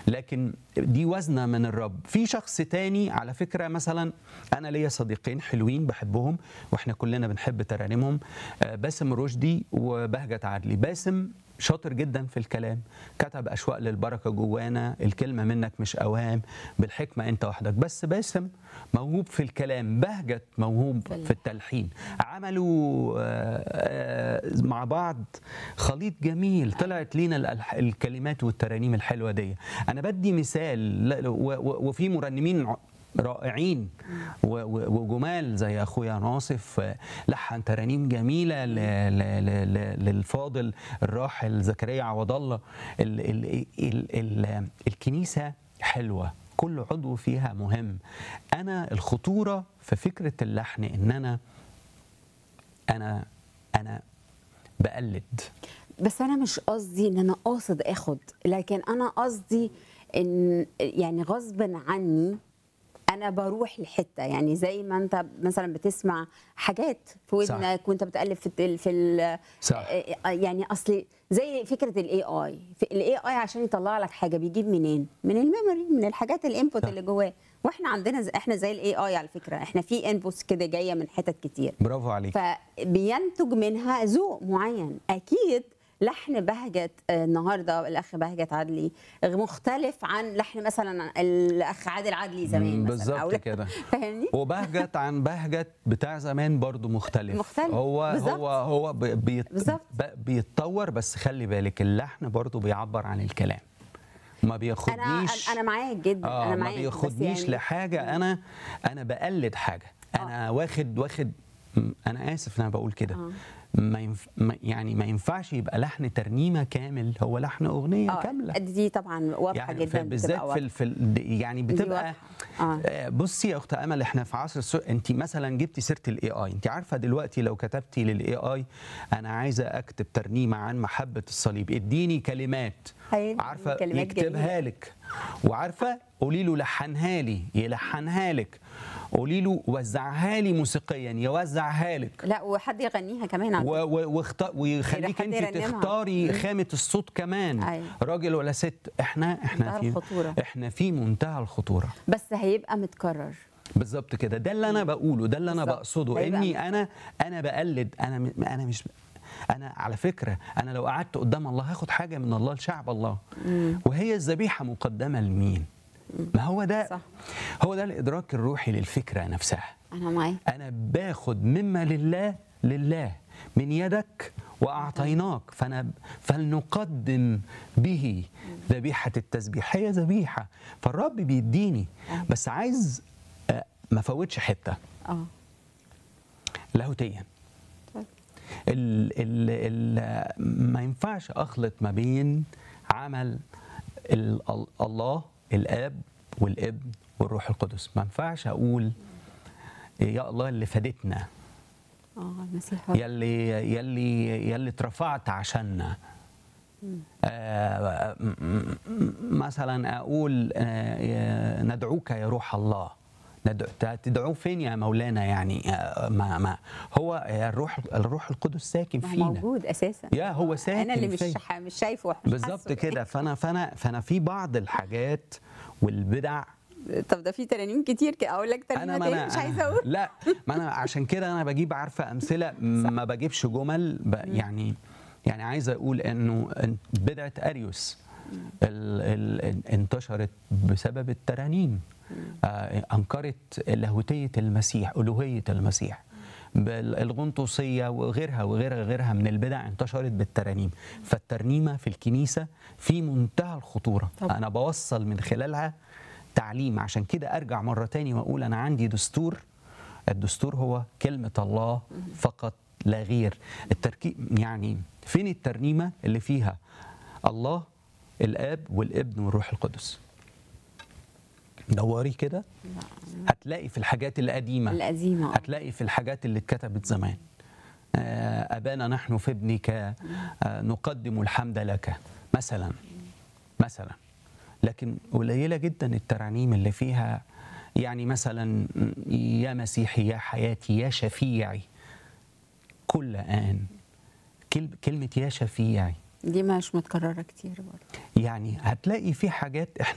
لكن دي وزنه من الرب في شخص تاني على فكره مثلا انا ليا صديقين حلوين بحبهم واحنا كلنا بنحب ترانيمهم آه، باسم رشدي وبهجت عدلي باسم شاطر جدا في الكلام كتب اشواق للبركه جوانا الكلمه منك مش اوهام بالحكمه انت وحدك بس باسم موهوب في الكلام بهجت موهوب في التلحين عملوا آه، آه، مع بعض خليط جميل طلعت لينا الألح- الكلمات والترانيم الحلوه دي انا بدي مثال لا- و- و- وفي مرنمين ع- رائعين و- و- وجمال زي اخويا ناصف آه، لحن ترانيم جميله ل- ل- ل- ل- للفاضل الراحل زكريا عوض الله ال- ال- ال- ال- الكنيسه حلوه كل عضو فيها مهم انا الخطوره في فكره اللحن ان انا انا انا بقلد بس انا مش قصدي ان انا قاصد اخد لكن انا قصدي ان يعني غصب عني انا بروح لحته يعني زي ما انت مثلا بتسمع حاجات في صح. ودنك وانت بتقلب في ال في ال صح. يعني اصلي زي فكره الاي اي الاي اي عشان يطلع لك حاجه بيجيب منين من الميموري من الحاجات الانبوت صح. اللي جواه واحنا عندنا زي احنا زي الاي اي على فكره احنا في انبوتس كده جايه من حتت كتير برافو عليك فبينتج منها ذوق معين اكيد لحن بهجة آه، النهارده الاخ بهجة عدلي مختلف عن لحن مثلا الاخ عادل عدلي زمان مم، مثلا بالظبط أو لا- كده. فاهمني؟ وبهجت عن بهجت بتاع زمان برضو مختلف مختلف، هو بالظبط. هو هو بي- بيت بالظبط. ب- بيتطور بس خلي بالك اللحن برضو بيعبر عن الكلام ما انا بياخدنيش انا معاك جدا اه انا ما معاك بس بياخدنيش يعني لحاجه انا انا بقلد حاجه انا واخد واخد م- انا اسف ان انا بقول كده آه. ما ينف... ما يعني ما ينفعش يبقى لحن ترنيمه كامل هو لحن اغنيه اه كامله دي طبعا واضحه يعني جدا في- بالذات بتبقى في ال- في ال- يعني دي بتبقى واضحة. آه. آه، بصي يا اخت امل احنا في عصر السوق انت مثلا جبتي سيره الاي اي انت عارفه دلوقتي لو كتبتي للاي اي انا عايزه اكتب ترنيمه عن محبه الصليب اديني كلمات هيديني عارفه كلمات يكتبها جميلة. لك وعارفه قولي له لحنها لي يلحنها لك قولي له وزعها لي موسيقيا يوزعها لك لا وحد يغنيها كمان على و- و- واخت... ويخليك حد انت يرنمها. تختاري خامه الصوت كمان أيوة. راجل ولا ست احنا احنا منتهى في الخطورة. احنا في منتهى الخطوره بس هيبقى متكرر بالظبط كده ده اللي انا بقوله ده اللي انا بالظبط. بقصده هيبقى اني انا انا بقلد انا م- انا مش انا على فكره انا لو قعدت قدام الله هاخد حاجه من الله لشعب الله وهي الذبيحه مقدمه لمين ما هو ده صح. هو ده الادراك الروحي للفكره نفسها انا معاك انا باخد مما لله لله من يدك واعطيناك فانا فلنقدم به ذبيحه التسبيح هي ذبيحه فالرب بيديني بس عايز آه، ما فوتش حته اه لاهوتيا طيب. ال ال ال ما ينفعش اخلط ما بين عمل ال ال الله الاب والابن والروح القدس ما ينفعش اقول يا الله اللي فادتنا اه المسيح هو يلي يلي يلي اترفعت عشاننا آه م- م- مثلا اقول آه ندعوك يا روح الله ندع- تدعوه فين يا مولانا يعني آه ما ما هو الروح الروح القدس ساكن ما هو فينا موجود اساسا يا هو ساكن انا اللي مش فيا. ح- مش شايفه مش بالظبط حاسه. كده فانا فانا فانا في بعض الحاجات والبدع طب ده في ترانيم كتير كده اقول لك ترنيمه ما تاني مش عايزه اقول لا ما انا عشان كده انا بجيب عارفه امثله ما بجيبش جمل ب يعني يعني عايز اقول انه إن بدعه اريوس ال ال انتشرت بسبب الترانيم آه انكرت لاهوتيه المسيح الوهيه المسيح بال- الغنطوسيه وغيرها وغيرها غيرها من البدع انتشرت بالترانيم فالترنيمه في الكنيسه في منتهى الخطوره طبعا. انا بوصل من خلالها تعليم عشان كده ارجع مره تاني واقول انا عندي دستور الدستور هو كلمه الله فقط لا غير التركيب يعني فين الترنيمه اللي فيها الله الاب والابن والروح القدس دوري كده هتلاقي في الحاجات القديمه القديمه آه. هتلاقي في الحاجات اللي اتكتبت زمان آه، أبانا نحن في ابنك آه، نقدم الحمد لك مثلا مثلا لكن قليلة جدا الترانيم اللي فيها يعني مثلا يا مسيحي يا حياتي يا شفيعي كل آن كل- كلمة يا شفيعي دي مش متكرره كتير برضه يعني هتلاقي في حاجات احنا